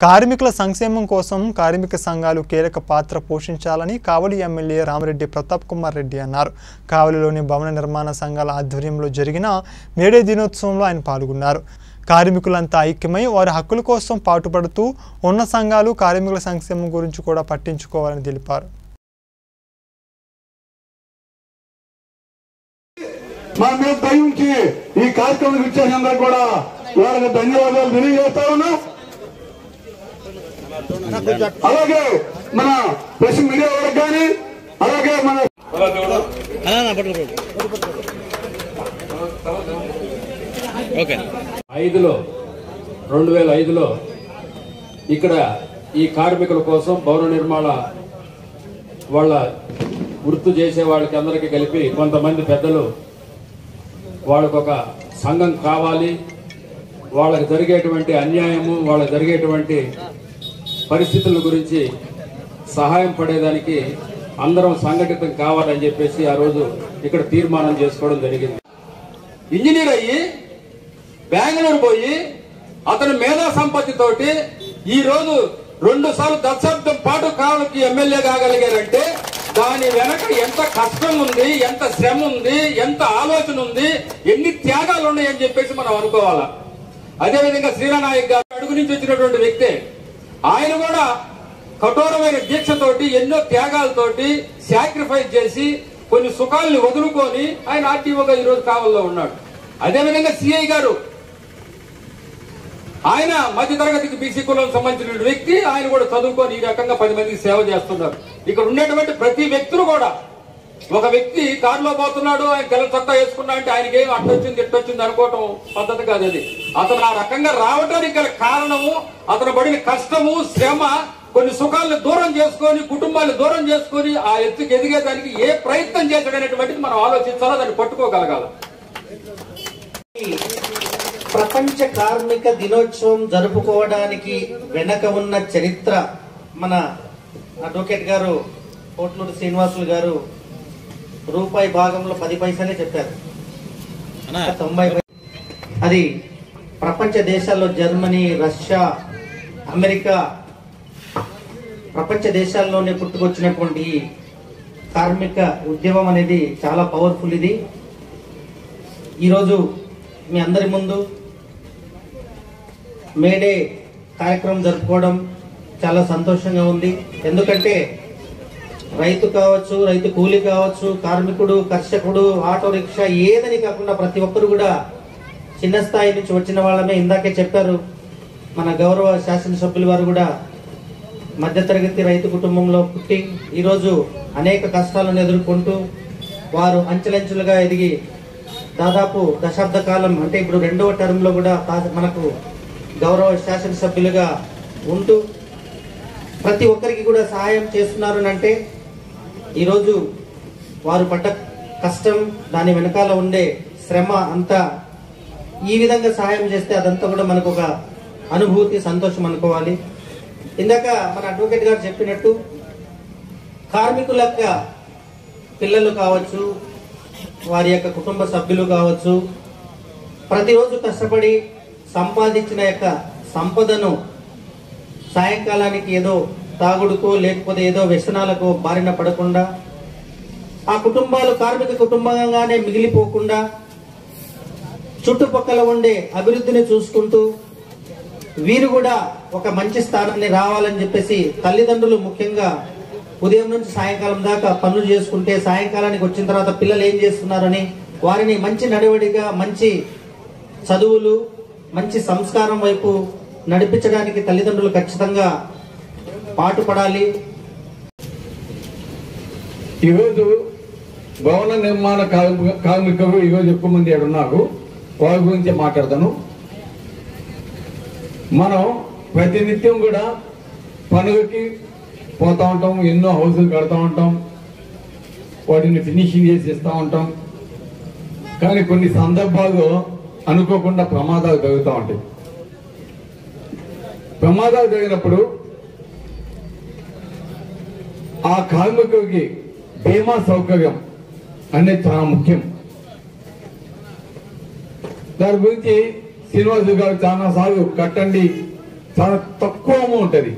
కార్మికుల సంక్షేమం కోసం కార్మిక సంఘాలు కీలక పాత్ర పోషించాలని కావలి ఎమ్మెల్యే రామరెడ్డి ప్రతాప్ కుమార్ రెడ్డి అన్నారు కావలిలోని భవన నిర్మాణ సంఘాల ఆధ్వర్యంలో జరిగిన మేడే దినోత్సవంలో ఆయన పాల్గొన్నారు కార్మికులంతా ఐక్యమై వారి హక్కుల కోసం పాటుపడుతూ ఉన్న సంఘాలు కార్మికుల సంక్షేమం గురించి కూడా పట్టించుకోవాలని తెలిపారు మా మీద దయ ఉంచి ఈ కార్యక్రమం ఇచ్చేసినందుకు కూడా వారికి ధన్యవాదాలు తెలియజేస్తా ఉన్నాం అలాగే మన ప్రెస్ మీడియా వాళ్ళకి కానీ అలాగే మన ఓకే ఐదులో రెండు వేల ఐదులో ఇక్కడ ఈ కార్మికుల కోసం భవన నిర్మాణ వాళ్ళ వృత్తి చేసే వాళ్ళకి అందరికీ కలిపి కొంతమంది పెద్దలు వాళ్ళకు ఒక సంఘం కావాలి వాళ్ళకి జరిగేటువంటి అన్యాయము వాళ్ళకి జరిగేటువంటి పరిస్థితుల గురించి సహాయం పడేదానికి అందరం సంఘటితం కావాలని చెప్పేసి ఆ రోజు ఇక్కడ తీర్మానం చేసుకోవడం జరిగింది ఇంజనీర్ అయ్యి బెంగళూరు పోయి అతను మేధా సంపత్తి తోటి ఈ రోజు రెండు సార్లు దశాబ్దం పాటు కావలికి ఎమ్మెల్యే కాగలిగారంటే దాని వెనక ఎంత కష్టం ఉంది ఎంత శ్రమ ఉంది ఎంత ఆలోచన ఉంది ఎన్ని త్యాగాలు ఉన్నాయని చెప్పేసి మనం అనుకోవాలా అదేవిధంగా శ్రీరానాయక్ గారు అడుగు నుంచి వచ్చినటువంటి వ్యక్తే ఆయన కూడా కఠోరమైన దీక్షతోటి ఎన్నో త్యాగాలతోటి సాక్రిఫైస్ చేసి కొన్ని సుఖాలని వదులుకొని ఆయన ఆర్టీఓగా ఈ రోజు కావల్లో ఉన్నాడు అదేవిధంగా సిఐ గారు ఆయన మధ్యతరగతికి బీసీ కులం సంబంధించిన వ్యక్తి ఆయన కూడా చదువుకొని ఈ రకంగా పది మందికి సేవ చేస్తున్నారు ఇక్కడ ఉండేటువంటి ప్రతి వ్యక్తులు కూడా ఒక వ్యక్తి కారులో పోతున్నాడు ఆయన తెల్ల చొక్కా వేసుకున్నా అంటే ఆయనకి ఏం అట్టొచ్చింది ఇట్టొచ్చింది అనుకోవటం పద్ధతి కాదు అది అతను ఆ రకంగా రావడానికి గల కారణము అతను పడిన కష్టము శ్రమ కొన్ని సుఖాలను దూరం చేసుకొని కుటుంబాన్ని దూరం చేసుకొని ఆ ఎత్తుకి ఎదిగేదానికి ఏ ప్రయత్నం చేశాడనేటువంటిది మనం ఆలోచించాలో దాన్ని పట్టుకోగలగాలి ప్రపంచ కార్మిక దినోత్సవం జరుపుకోవడానికి వెనక ఉన్న చరిత్ర మన అడ్వకేట్ గారు కోట్లూరు శ్రీనివాసులు గారు రూపాయి భాగంలో పది పైసలే చెప్పారు ఇంకా తొంభై పై- అది ప్రపంచ దేశాల్లో జర్మనీ రష్యా అమెరికా ప్రపంచ దేశాల్లోనే పుట్టుకొచ్చినటువంటి ఈ కార్మిక ఉద్యమం అనేది చాలా పవర్ఫుల్ ఇది ఈరోజు మీ అందరి ముందు మేడే కార్యక్రమం జరుపుకోవడం చాలా సంతోషంగా ఉంది ఎందుకంటే రైతు కావచ్చు రైతు కూలి కావచ్చు కార్మికుడు కర్షకుడు ఆటో రిక్షా ఏదని కాకుండా ప్రతి ఒక్కరు కూడా చిన్న స్థాయి నుంచి వచ్చిన వాళ్ళమే ఇందాకే చెప్పారు మన గౌరవ శాసనసభ్యుల వారు కూడా మధ్యతరగతి రైతు కుటుంబంలో పుట్టి ఈరోజు అనేక కష్టాలను ఎదుర్కొంటూ వారు అంచెలంచెలుగా ఎదిగి దాదాపు దశాబ్ద కాలం అంటే ఇప్పుడు రెండవ టర్మ్ లో కూడా తా- మనకు గౌరవ శాసనసభ్యులుగా ఉంటూ ప్రతి ఒక్కరికి కూడా సహాయం చేస్తున్నారు అని అంటే ఈరోజు వారు పడ్డ కష్టం దాని వెనకాల ఉండే శ్రమ అంతా ఈ విధంగా సహాయం చేస్తే అదంతా కూడా మనకు ఒక అనుభూతి సంతోషం అనుకోవాలి ఇందాక మన అడ్వకేట్ గారు చెప్పినట్టు కార్మికుల యొక్క పిల్లలు కావచ్చు వారి యొక్క కుటుంబ సభ్యులు కావచ్చు ప్రతిరోజు కష్టపడి సంపాదించిన యొక్క సంపదను సాయంకాలానికి ఏదో తాగుడుకో లేకపోతే ఏదో వ్యసనాలకు బారిన పడకుండా ఆ కుటుంబాలు కార్మిక కుటుంబంగానే మిగిలిపోకుండా చుట్టుపక్కల ఉండే అభివృద్ధిని చూసుకుంటూ వీరు కూడా ఒక మంచి స్థానాన్ని రావాలని చెప్పేసి తల్లిదండ్రులు ముఖ్యంగా ఉదయం నుంచి సాయంకాలం దాకా పనులు చేసుకుంటే సాయంకాలానికి వచ్చిన తర్వాత పిల్లలు ఏం చేస్తున్నారని వారిని మంచి నడవడిగా మంచి చదువులు మంచి సంస్కారం వైపు నడిపించడానికి తల్లిదండ్రులు ఖచ్చితంగా పాటుపడాలి ఈరోజు భవన నిర్మాణ కార్మిక- కార్మికులు ఈరోజు ఎక్కువ మంది ఇక్కడ ఉన్నారు వాళ్ళ గురించి మాట్లాడతాను మనం ప్రతినిత్యం కూడా పండుగకి పోతా ఉంటాం ఎన్నో హౌసులు కడతా ఉంటాం వాటిని ఫినిషింగ్ చేసి ఇస్తూ ఉంటాం కానీ కొన్ని సందర్భాల్లో అనుకోకుండా ప్రమాదాలు జరుగుతూ ఉంటాయి ప్రమాదాలు జరిగినప్పుడు ఆ కార్మికుడికి బీమా సౌకర్యం అనేది చాలా ముఖ్యం దాని గురించి శ్రీనివాసు గారు చాలా సార్లు కట్టండి చాలా తక్కువ అమౌంట్ అది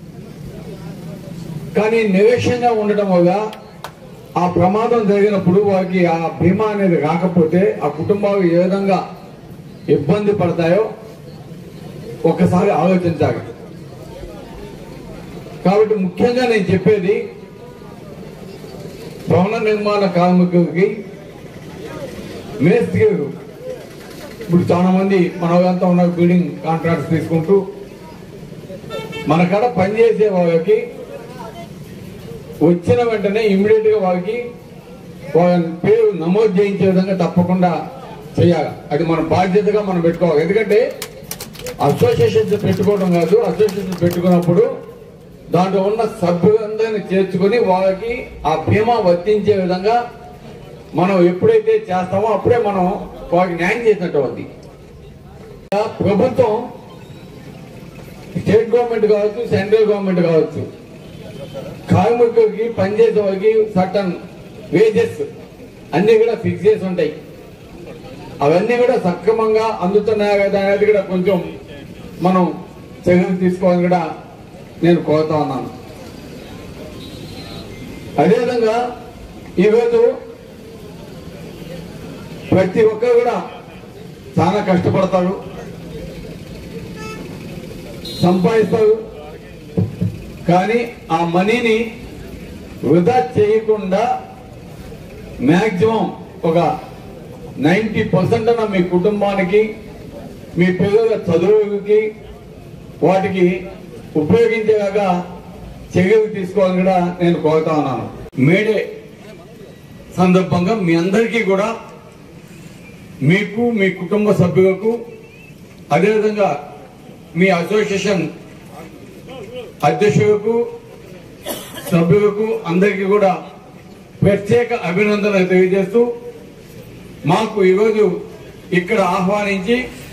కానీ నివేశంగా ఉండటం వల్ల ఆ ప్రమాదం జరిగినప్పుడు వారికి ఆ బీమా అనేది రాకపోతే ఆ కుటుంబాలు ఏ విధంగా ఇబ్బంది పడతాయో ఒకసారి ఆలోచించాలి కాబట్టి ముఖ్యంగా నేను చెప్పేది భవన నిర్మాణ కార్మికులకి మేస్త్రీలు ఇప్పుడు చాలా మంది మన వాళ్ళంతా ఉన్న బిల్డింగ్ కాంట్రాక్ట్స్ తీసుకుంటూ మన కాడ పనిచేసే వాళ్ళకి వచ్చిన వెంటనే ఇమ్మీడియట్ గా వాళ్ళకి వాళ్ళ పేరు నమోదు చేయించే విధంగా తప్పకుండా చేయాలి అది మన బాధ్యతగా మనం పెట్టుకోవాలి ఎందుకంటే అసోసియేషన్స్ పెట్టుకోవడం కాదు అసోసియేషన్స్ పెట్టుకున్నప్పుడు దాంట్లో ఉన్న సభ్యులందరినీ చేర్చుకొని వాళ్ళకి ఆ బీమా వర్తించే విధంగా మనం ఎప్పుడైతే చేస్తామో అప్పుడే మనం వాళ్ళకి న్యాయం చేసినట్టు అవుద్ది ప్రభుత్వం స్టేట్ గవర్నమెంట్ కావచ్చు సెంట్రల్ గవర్నమెంట్ కావచ్చు కార్మికులకి పనిచేసే వాళ్ళకి సర్టన్ వేజెస్ అన్ని కూడా ఫిక్స్ చేసి ఉంటాయి అవన్నీ కూడా సక్రమంగా అందుతున్నాయా కదా అనేది కూడా కొంచెం మనం చర్యలు తీసుకోవాలని కూడా నేను కోరుతా ఉన్నాను అదేవిధంగా ఈరోజు ప్రతి ఒక్కరు కూడా చాలా కష్టపడతారు సంపాదిస్తారు కానీ ఆ మనీని వృధా చేయకుండా మ్యాక్సిమం ఒక నైంటీ పర్సెంట్ అన్న మీ కుటుంబానికి మీ పిల్లల చదువుకి వాటికి ఉపయోగించేలాగా చర్యలు తీసుకోవాలని కూడా నేను కోరుతా ఉన్నాను మేడే సందర్భంగా మీ అందరికీ కూడా మీకు మీ కుటుంబ సభ్యులకు అదేవిధంగా మీ అసోసియేషన్ అధ్యక్షులకు సభ్యులకు అందరికీ కూడా ప్రత్యేక అభినందనలు తెలియజేస్తూ మాకు ఈరోజు ఇక్కడ ఆహ్వానించి